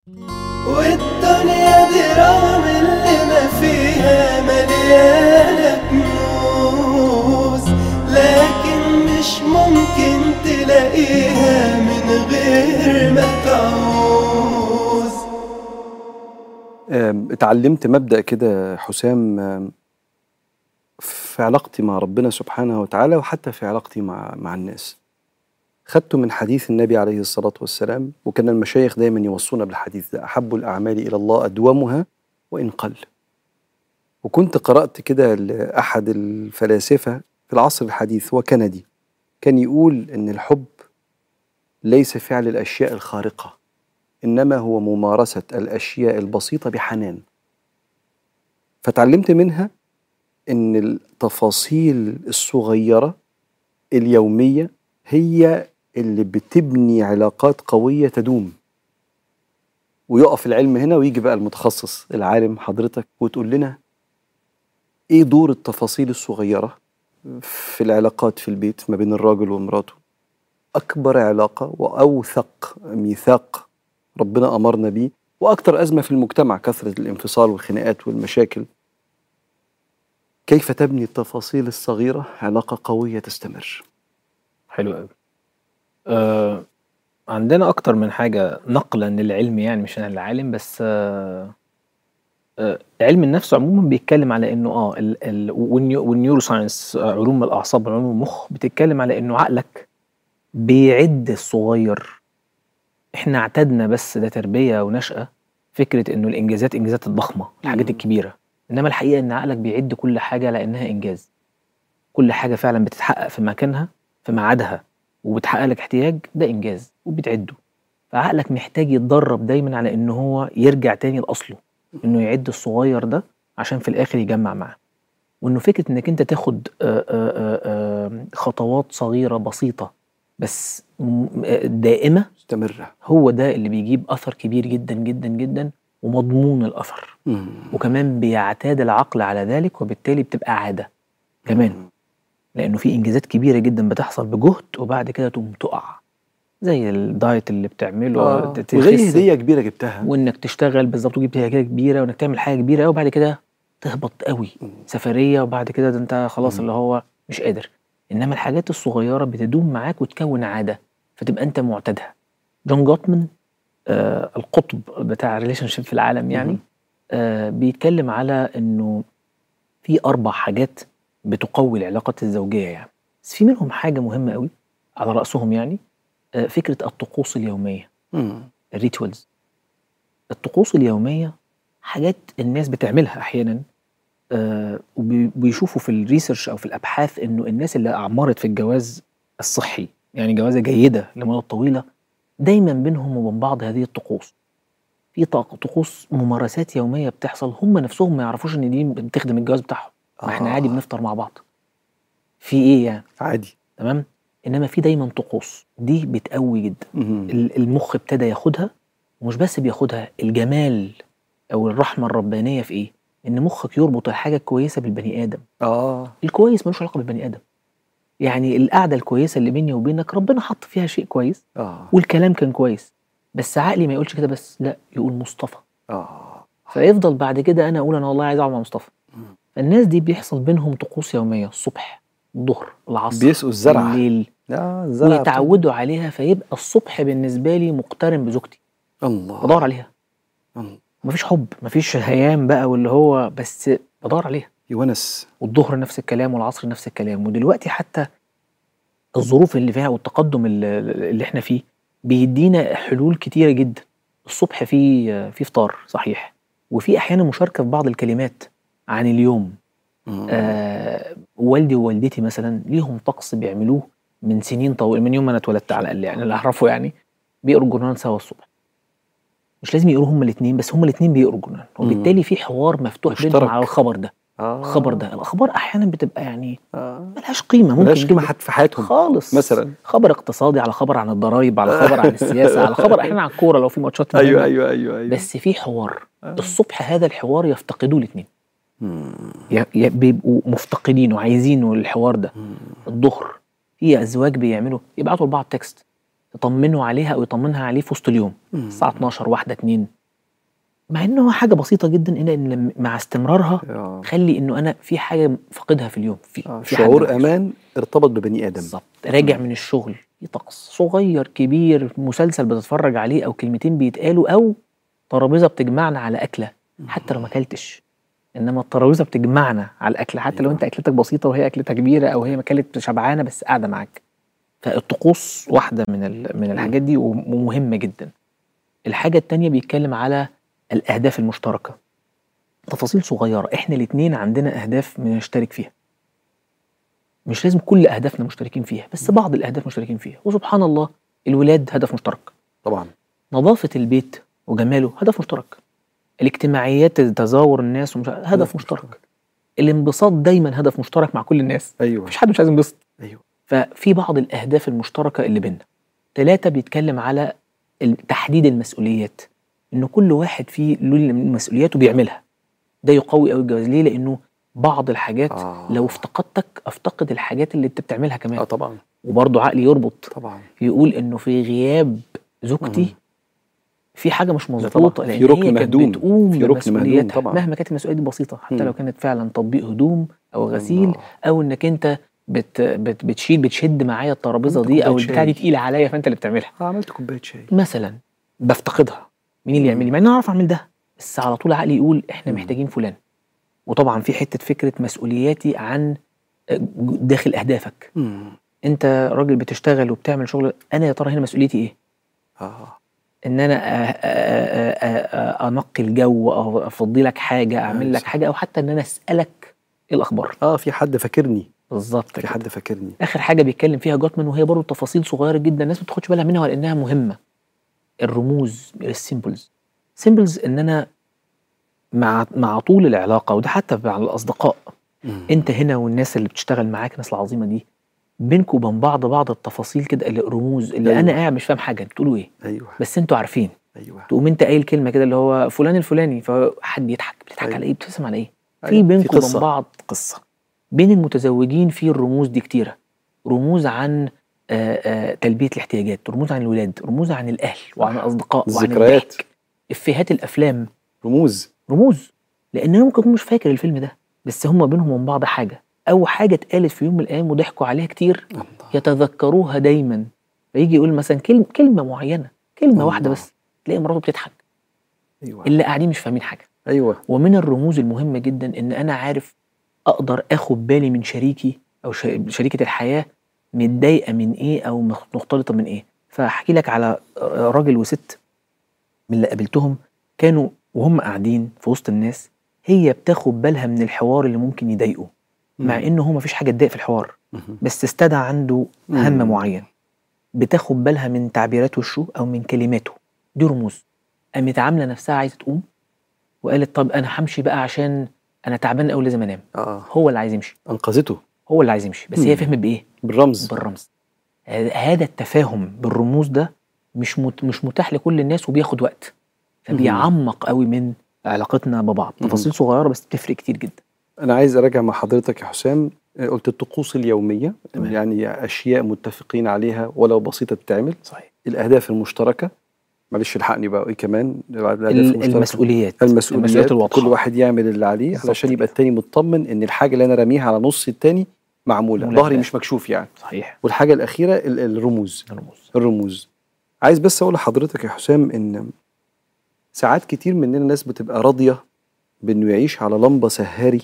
والدنيا دي رغم اللي ما فيها مليانة كنوز لكن مش ممكن تلاقيها من غير ما تعوز آم، اتعلمت مبدأ كده حسام آم، في علاقتي مع ربنا سبحانه وتعالى وحتى في علاقتي مع مع الناس خدته من حديث النبي عليه الصلاة والسلام وكان المشايخ دايما يوصونا بالحديث ده أحب الأعمال إلى الله أدومها وإن قل وكنت قرأت كده لأحد الفلاسفة في العصر الحديث هو كندي كان يقول إن الحب ليس فعل الأشياء الخارقة إنما هو ممارسة الأشياء البسيطة بحنان فتعلمت منها إن التفاصيل الصغيرة اليومية هي اللي بتبني علاقات قوية تدوم ويقف العلم هنا ويجي بقى المتخصص العالم حضرتك وتقول لنا ايه دور التفاصيل الصغيرة في العلاقات في البيت ما بين الراجل ومراته أكبر علاقة وأوثق ميثاق ربنا أمرنا بيه وأكثر أزمة في المجتمع كثرة الانفصال والخناقات والمشاكل كيف تبني التفاصيل الصغيرة علاقة قوية تستمر حلو قوي آه عندنا اكتر من حاجه نقلا للعلم يعني مش انا العالم بس آه آه علم النفس عموما بيتكلم على انه اه ال ال والنيو- والنيورو ساينس آه، علوم الاعصاب وعلوم المخ بتتكلم على انه عقلك بيعد الصغير احنا اعتدنا بس ده تربيه ونشأة فكره انه الانجازات انجازات الضخمه الحاجات مم. الكبيره انما الحقيقه ان عقلك بيعد كل حاجه لانها انجاز كل حاجه فعلا بتتحقق في مكانها في ميعادها وبتحقق لك احتياج ده انجاز وبتعده فعقلك محتاج يتدرب دايما على ان هو يرجع تاني لاصله انه يعد الصغير ده عشان في الاخر يجمع معاه وانه فكره انك انت تاخد آه، آه، آه، آه، خطوات صغيره بسيطه بس م- آه، دائمه مستمرة هو ده اللي بيجيب اثر كبير جدا جدا جدا ومضمون الاثر مم. وكمان بيعتاد العقل على ذلك وبالتالي بتبقى عاده كمان مم. لانه في انجازات كبيره جدا بتحصل بجهد وبعد كده تقوم تقع زي الدايت اللي بتعمله آه. تت- وزي تخس، هدية كبيرة جبتها وانك تشتغل بالظبط وتجيب هديه كبيره وانك تعمل حاجه كبيره قوي وبعد كده تهبط قوي مم. سفريه وبعد كده ده انت خلاص مم. اللي هو مش قادر انما الحاجات الصغيره بتدوم معاك وتكون عاده فتبقى انت معتادها جون جوتمان آه القطب بتاع الريليشن شيب في العالم يعني مهم. آه بيتكلم على انه في اربع حاجات بتقوي العلاقات الزوجيه يعني بس في منهم حاجه مهمه قوي على راسهم يعني آه فكره الطقوس اليوميه مم. الريتوالز الطقوس اليوميه حاجات الناس بتعملها احيانا آه وبيشوفوا في الريسيرش او في الابحاث انه الناس اللي اعمرت في الجواز الصحي يعني جوازه جيده لمده طويله دايما بينهم وبين بعض هذه الطقوس في طق- طقوس ممارسات يوميه بتحصل هم نفسهم ما يعرفوش ان دي بتخدم الجواز بتاعهم ما احنا آه. عادي بنفطر مع بعض في ايه يعني عادي تمام انما في دايما طقوس دي بتقوي جدا مم. ال- المخ ابتدى ياخدها ومش بس بياخدها الجمال او الرحمه الربانيه في ايه ان مخك يربط الحاجه الكويسه بالبني ادم اه الكويس ملوش علاقه بالبني ادم يعني القعده الكويسه اللي بيني وبينك ربنا حط فيها شيء كويس اه والكلام كان كويس بس عقلي ما يقولش كده بس لا يقول مصطفى اه فيفضل بعد كده انا اقول انا والله عايز اقعد مع مصطفى مم. فالناس دي بيحصل بينهم طقوس يوميه الصبح الظهر العصر بيسقوا الزرع الليل اه الزرع ويتعودوا عليها فيبقى الصبح بالنسبه لي مقترن بزوجتي الله بدور عليها الله. مفيش حب مفيش هيام بقى واللي هو بس بدور عليها يونس والظهر نفس الكلام والعصر نفس الكلام ودلوقتي حتى الظروف اللي فيها والتقدم اللي, اللي احنا فيه بيدينا حلول كتيره جدا الصبح في في فطار صحيح وفي احيانا مشاركه في بعض الكلمات عن اليوم مم. آه والدي ووالدتي مثلا ليهم طقس بيعملوه من سنين طويله من يوم ما انا اتولدت على الاقل يعني اللي اعرفه يعني بيقروا الجورنال سوا الصبح مش لازم يقروا هما الاثنين بس هما الاثنين بيقروا الجورنال وبالتالي في حوار مفتوح بينهم مشترك. على الخبر ده آه. الخبر ده الاخبار احيانا بتبقى يعني آه. ملهاش قيمه ممكن ملهاش قيمة جداً. حتى في حياتهم خالص مثلا خبر اقتصادي على خبر عن الضرايب على خبر عن السياسه على خبر احيانا عن الكوره لو في ماتشات ايوه مهمة. ايوه ايوه ايوه بس في حوار آه. الصبح هذا الحوار يفتقدوه الاثنين مم. بيبقوا مفتقدين وعايزينه الحوار ده مم. الظهر في ازواج بيعملوا يبعتوا لبعض تكست يطمنه عليها او يطمنها عليه في وسط اليوم مم. الساعه 12 واحده 2 مع انه هو حاجه بسيطه جدا ان إن لما- مع استمرارها آه. خلي انه انا في حاجه فاقدها في اليوم في, آه. في حد شعور ناقص. امان ارتبط ببني ادم بالظبط راجع من الشغل في طقس صغير كبير مسلسل بتتفرج عليه او كلمتين بيتقالوا او ترابيزه بتجمعنا على اكله حتى لو ما اكلتش انما الترابيزه بتجمعنا على الاكله حتى لو أيوة. انت اكلتك بسيطه وهي اكلتها كبيره او هي ما كانت شبعانه بس قاعده معاك فالطقوس واحده من ال- من الحاجات دي وم- ومهمه جدا الحاجه التانية بيتكلم على الاهداف المشتركه تفاصيل صغيره احنا الاثنين عندنا اهداف بنشترك فيها مش لازم كل اهدافنا مشتركين فيها بس بعض الاهداف مشتركين فيها وسبحان الله الولاد هدف مشترك طبعا نظافه البيت وجماله هدف مشترك الاجتماعيات تزاور الناس ومش عارف- هدف مشترك الانبساط دايما هدف مشترك مع كل الناس ايوه مفيش حد مش عايز ينبسط ايوه ففي بعض الاهداف المشتركه اللي بيننا ثلاثه بيتكلم على ال- تحديد المسؤوليات ان كل واحد فيه له مسؤولياته بيعملها ده يقوي قوي الجواز ليه لانه بعض الحاجات آه. لو افتقدتك افتقد الحاجات اللي انت بتعملها كمان اه طبعا وبرضه عقلي يربط طبعا يقول انه في غياب زوجتي مم. في حاجه مش طبعا. مظبوطه في لان ركن هي كانت مهدوم. بتقوم في ركن مهدوم بمسؤولياتها طبعا. مهما كانت المسؤوليه دي بسيطه حتى مم. لو كانت فعلا تطبيق هدوم او غسيل الله. او انك انت بت بت بتشيل بتشد معايا الترابيزه عملت دي او كوباية البتاع دي شاي. تقيله عليا فانت اللي بتعملها آه، عملت كوبايه شاي مثلا بفتقدها مين اللي مم. يعمل لي مع اني اعرف اعمل ده بس على طول عقلي يقول احنا مم. محتاجين فلان وطبعا في حته فكره مسؤولياتي عن داخل اهدافك مم. انت راجل بتشتغل وبتعمل شغل انا يا ترى هنا مسؤوليتي ايه اه ان انا أ- أ- أ- أ- أ- انقي الجو او افضي لك حاجه اعمل لك صح. حاجه او حتى ان انا اسالك ايه الاخبار اه في حد فاكرني بالظبط في كده. حد فاكرني اخر حاجه بيتكلم فيها جوتمان وهي برضه تفاصيل صغيره جدا الناس ما بتاخدش بالها منها ولانها مهمه الرموز السيمبلز سيمبلز ان انا مع مع طول العلاقه وده حتى مع الاصدقاء مم. انت هنا والناس اللي بتشتغل معاك الناس العظيمه دي بينكم وبين بعض بعض التفاصيل كده اللي رموز اللي أيوة. انا قاعد مش فاهم حاجه بتقولوا ايه ايوه بس انتوا عارفين ايوه تقوم انت قايل كلمه كده اللي هو فلان الفلاني فحد يضحك بتضحك أيوة. على ايه بتبتسم على ايه في أيوة. بينكم وبين قصة. بعض قصه بين المتزوجين في الرموز دي كتيره رموز عن آه، آه، تلبيه الاحتياجات رموز عن الولاد رموز عن الاهل وعن الاصدقاء وعن الذكريات. الضحك افيهات الافلام رموز رموز لان انا ممكن اكون مش فاكر الفيلم ده بس هم بينهم وبين بعض حاجه او حاجه اتقالت في يوم من الايام وضحكوا عليها كتير الله يتذكروها دايما فيجي يقول مثلا كلمه كلمه معينه كلمه الله. واحده بس تلاقي مراته بتضحك ايوه اللي قاعدين مش فاهمين حاجه ايوه ومن الرموز المهمه جدا ان انا عارف اقدر اخد بالي من شريكي او ش- شريكه الحياه متضايقه من ايه او مخ- مختلطه من ايه فاحكي لك على راجل وست من اللي قابلتهم كانوا وهم قاعدين في وسط الناس هي بتاخد بالها من الحوار اللي ممكن يضايقه مع انه هو مفيش حاجه تضايق في الحوار مم. بس استدعى عنده هم مم. معين بتاخد بالها من تعبيرات وشه او من كلماته دي رموز قامت عامله نفسها عايزه تقوم وقالت طب انا همشي بقى عشان انا تعبان قوي لازم انام اه هو اللي عايز يمشي انقذته هو اللي عايز يمشي بس مم. هي فهمت بايه بالرمز بالرمز هذا- هذا التفاهم بالرموز ده مش مت مش متاح لكل الناس وبياخد وقت فبيعمق قوي من علاقتنا ببعض مم. تفاصيل صغيره بس بتفرق كتير جدا انا عايز اراجع مع حضرتك يا حسام آه، قلت الطقوس اليوميه تمام. يعني اشياء متفقين عليها ولو بسيطه تتعمل صحيح الاهداف المشتركه معلش الحقني بقى ايه كمان الاهداف ال- المشتركه المسؤوليات المسؤوليات الواضحه كل واحد يعمل اللي عليه بالظبط علشان يبقى كده. التاني مطمن ان الحاجه اللي انا راميها على نص التاني معموله معمولة ظهري بقى. مش مكشوف يعني صحيح والحاجه الاخيره ال- الرموز الرموز الرموز عايز بس اقول لحضرتك يا حسام ان ساعات كتير مننا ناس بتبقى راضيه بانه يعيش على لمبه سهاري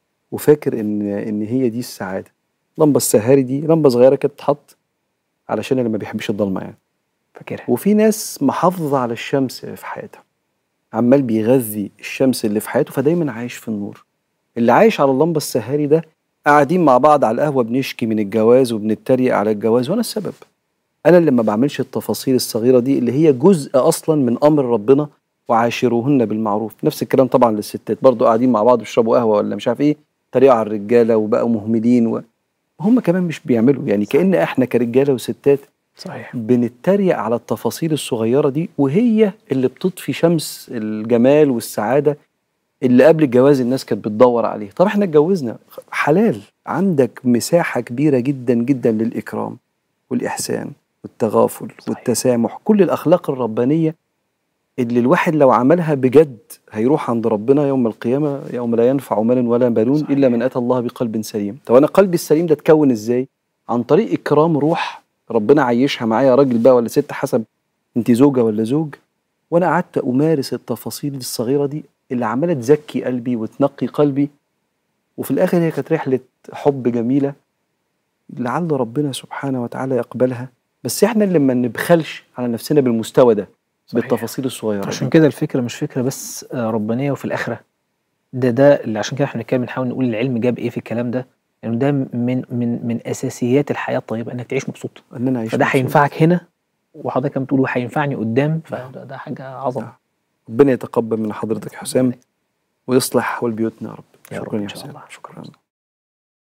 وفاكر ان ان هي دي السعاده اللمبه السهاري دي لمبه صغيره كده بتتحط علشان اللي ما بيحبش الضلمه يعني فاكرها وفي ناس محافظه على الشمس في حياتها عمال بيغذي الشمس اللي في حياته فدايما عايش في النور اللي عايش على اللمبه السهاري ده قاعدين مع بعض على القهوه بنشكي من الجواز وبنتريق على الجواز وانا السبب انا اللي ما بعملش التفاصيل الصغيره دي اللي هي جزء اصلا من امر ربنا وعاشروهن بالمعروف نفس الكلام طبعا للستات برضو قاعدين مع بعض بيشربوا قهوه ولا مش عارف ايه تريقوا على الرجاله وبقوا مهملين و... هم كمان مش بيعملوا يعني كأن احنا كرجاله وستات صحيح بنتريق على التفاصيل الصغيرة دي وهي اللي بتطفي شمس الجمال والسعادة اللي قبل الجواز الناس كانت بتدور عليه طب احنا اتجوزنا حلال عندك مساحة كبيرة جدا جدا للإكرام والإحسان والتغافل صحيح. والتسامح كل الاخلاق الربانيه اللي الواحد لو عملها بجد هيروح عند ربنا يوم القيامه يوم لا ينفع مال ولا بنون صحيح. الا من اتى الله بقلب سليم طب انا قلبي السليم ده اتكون ازاي عن طريق اكرام روح ربنا عيشها معايا راجل بقى ولا ست حسب انت زوجه ولا زوج وانا قعدت امارس التفاصيل الصغيره دي اللي عماله تزكي قلبي وتنقي قلبي وفي الاخر هي كانت رحله حب جميله لعل ربنا سبحانه وتعالى يقبلها بس احنا اللي ما نبخلش على نفسنا بالمستوى ده صحيح. بالتفاصيل الصغيره عشان دي. كده الفكره مش فكره بس آه، ربانيه وفي الاخره ده ده اللي عشان كده احنا بنتكلم نحاول نقول العلم جاب ايه في الكلام ده لانه ده من من من اساسيات الحياه الطيبه انك تعيش مبسوط ان انا اعيش فده مبسوط. هينفعك هنا وحضرتك كمان بتقول هينفعني قدام فده ده حاجه عظمه ربنا يتقبل من حضرتك حسام ويصلح والبيوتنا يا رب يا رب شكرا يا إن شاء حسام الله. شكرا